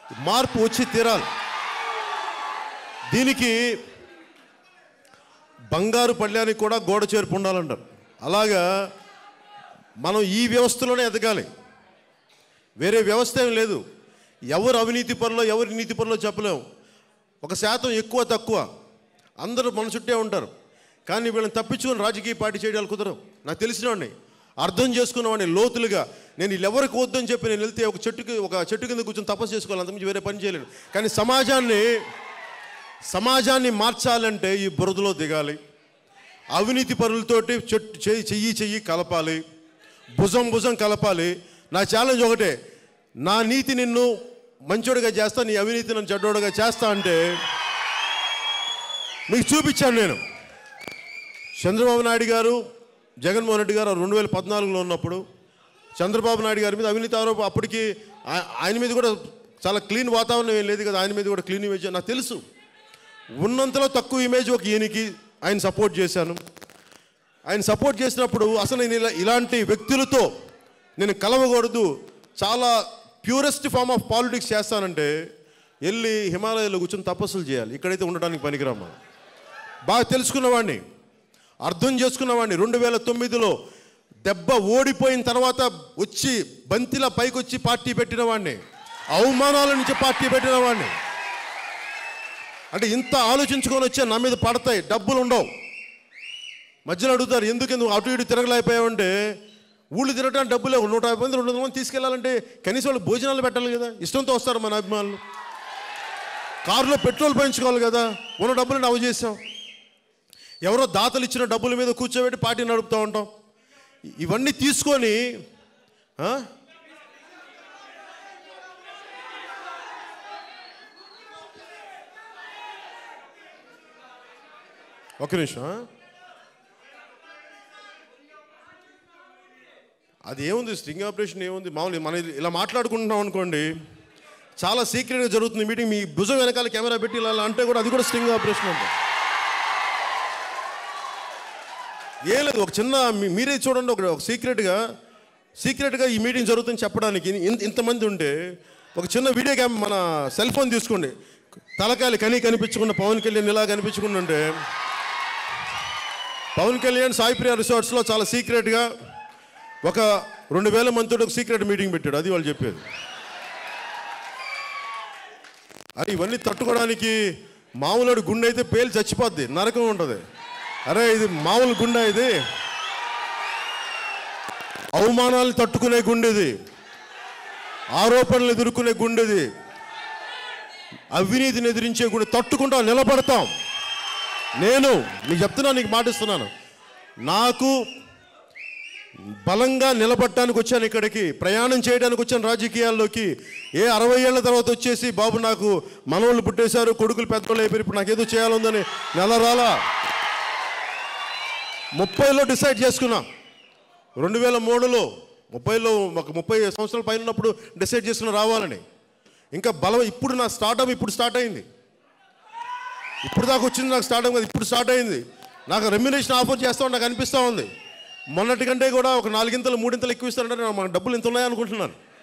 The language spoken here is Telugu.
మార్పు వచ్చి తీరాలి దీనికి బంగారు పళ్ళానికి కూడా గోడ చేర్పు ఉండాలంటారు అలాగా మనం ఈ వ్యవస్థలోనే ఎదగాలి వేరే వ్యవస్థ ఏం లేదు ఎవరు అవినీతి పనులో ఎవరు నీతి పనులో చెప్పలేము ఒక శాతం ఎక్కువ తక్కువ అందరూ మన చుట్టే ఉంటారు కానీ వీళ్ళని తప్పించుకొని రాజకీయ పార్టీ చేయడాలు కుదరవు నాకు తెలిసినవాడిని అర్థం చేసుకున్నవాడిని లోతులుగా నేను వీళ్ళు ఎవరికి వద్దని చెప్పి నేను వెళ్తే ఒక చెట్టుకి ఒక చెట్టు కింద కూర్చొని తపస్సు చేసుకోవాలి అంతకుమించి వేరే పని చేయలేను కానీ సమాజాన్ని సమాజాన్ని మార్చాలంటే ఈ బురదలో దిగాలి అవినీతి పనులతోటి చెట్టు చెయ్యి చెయ్యి చెయ్యి కలపాలి భుజం భుజం కలపాలి నా ఛాలెంజ్ ఒకటే నా నీతి నిన్ను మంచోడిగా చేస్తా నీ అవినీతి నన్ను చెడ్డోడుగా చేస్తా అంటే మీకు చూపించాను నేను చంద్రబాబు నాయుడు గారు జగన్మోహన్ రెడ్డి గారు రెండు వేల పద్నాలుగులో ఉన్నప్పుడు చంద్రబాబు నాయుడు గారి మీద అవినీతి ఆరోపణ అప్పటికి ఆ- ఆయన మీద కూడా చాలా క్లీన్ వాతావరణం ఏం లేదు కదా ఆయన మీద కూడా క్లీన్ ఇమేజ్ నాకు తెలుసు ఉన్నంతలో తక్కువ ఇమేజ్ ఒక ఈయనకి ఆయన సపోర్ట్ చేశాను ఆయన సపోర్ట్ చేసినప్పుడు అసలు నేను ఇలా ఇలాంటి వ్యక్తులతో నేను కలవకూడదు చాలా ప్యూరెస్ట్ ఫామ్ ఆఫ్ పాలిటిక్స్ చేస్తానంటే వెళ్ళి హిమాలయాల్లో కూర్చొని తపస్సులు చేయాలి ఇక్కడైతే ఉండడానికి పనికిరామా బాగా తెలుసుకున్నవాడిని అర్థం చేసుకున్నవాడిని రెండు వేల తొమ్మిదిలో దెబ్బ ఓడిపోయిన తర్వాత వచ్చి బంతిలా పైకి వచ్చి పార్టీ పెట్టిన వాడిని అవమానాల నుంచి పార్టీ పెట్టిన వాడిని అంటే ఇంత ఆలోచించుకొని వచ్చే నా మీద పడతాయి డబ్బులు ఉండవు మధ్యలో అడుగుతారు ఎందుకు ఎందుకు అటు ఇటు తిరగలేకపోయావంటే ఊళ్ళు తిరగడానికి డబ్బులు లేవు నూట యాభై మంది రెండు వందల మంది తీసుకెళ్ళాలంటే కనీసం వాళ్ళు భోజనాలు పెట్టాలి కదా ఇష్టంతో వస్తారు మన అభిమానులు కారులో పెట్రోల్ పోయించుకోవాలి కదా ఉన్న డబ్బులు అవి చేసాం ఎవరో దాతలు ఇచ్చిన డబ్బుల మీద కూర్చోబెట్టి పార్టీ నడుపుతూ ఉంటాం ఇవన్నీ తీసుకొని ఆ? ఒక నిమిషం ఆ? అది ఏముంది స్ట్రింగ్ ఆపరేషన్ ఏముంది మామూలు మనం ఇది ఇలా మాట్లాడుకుంటున్నాం అనుకోండి చాలా సీక్రెట్గా జరుగుతుంది మీటింగ్ మీ భుజం వెనకాల కెమెరా పెట్టి ఇలా అంటే కూడా అది కూడా స్ట్రింగ్ ఆపరేషన్ ఉంటుంది ఏం లేదు ఒక చిన్న మీ- మీరే చూడండి ఒక ఒక సీక్రెట్గా సీక్రెట్గా ఈ మీటింగ్ జరుగుతుంది చెప్పడానికి ఇన్- ఇంతమంది ఉంటే ఒక చిన్న వీడియో క్యామ్ మన సెల్ ఫోన్ తీసుకోండి తలకాయలు కనీ కనిపించకుండా పవన్ కళ్యాణ్ ఇలా కనిపించకుండా ఉంటే పవన్ కళ్యాణ్ సాయిప్రియ రిసార్ట్స్లో చాలా సీక్రెట్గా ఒక రెండు వేల మందితో ఒక సీక్రెట్ మీటింగ్ పెట్టాడు అది వాళ్ళు చెప్పేది అది ఇవన్నీ తట్టుకోవడానికి మామూలు గుండె అయితే పేలు చచ్చిపోద్ది నరకం ఉంటుంది అరే ఇది మామూలు గుండె ఇది అవమానాలు తట్టుకునే గుండెది ఆరోపణలు ఎదుర్కొనే గుండెది అవినీతిని ఎదిరించే గుండె తట్టుకుంటా నిలబడతాం నేను నీకు చెప్తున్నా నీకు మాటిస్తున్నాను నాకు బలంగా నిలబడటానికి వచ్చాను ఇక్కడికి ప్రయాణం చేయడానికి వచ్చాను రాజకీయాల్లోకి ఏ అరవై ఏళ్ల తర్వాత వచ్చేసి బాబు నాకు మనవాళ్ళు పుట్టేశారు కొడుకులు పెద్దవాళ్ళు అయిపోయారు ఇప్పుడు నాకు ఏదో చేయాలందని నెల రాలా ముప్పైలో డిసైడ్ చేసుకున్నా రెండు వేల మూడులో ముప్పైలో ఒక ముప్పై సంవత్సరాల పైన ఉన్నప్పుడు డిసైడ్ చేసుకున్న రావాలని ఇంకా బలం ఇప్పుడు నా స్టార్టప్ ఇప్పుడు స్టార్ట్ అయింది ఇప్పుడు దాకా వచ్చింది నాకు స్టార్ట్ అయింది ఇప్పుడు స్టార్ట్ అయింది నాకు రెమ్యునేషన్ ఆఫర్ చేస్తా నాకు అనిపిస్తూ ఉంది మొన్నటి కంటే కూడా ఒక నాలుగింతలు మూడింతలు ఎక్కువ ఇస్తారంటే నాకు డబ్బులు ఇంత ఉన్నాయనుకుంటున్నాను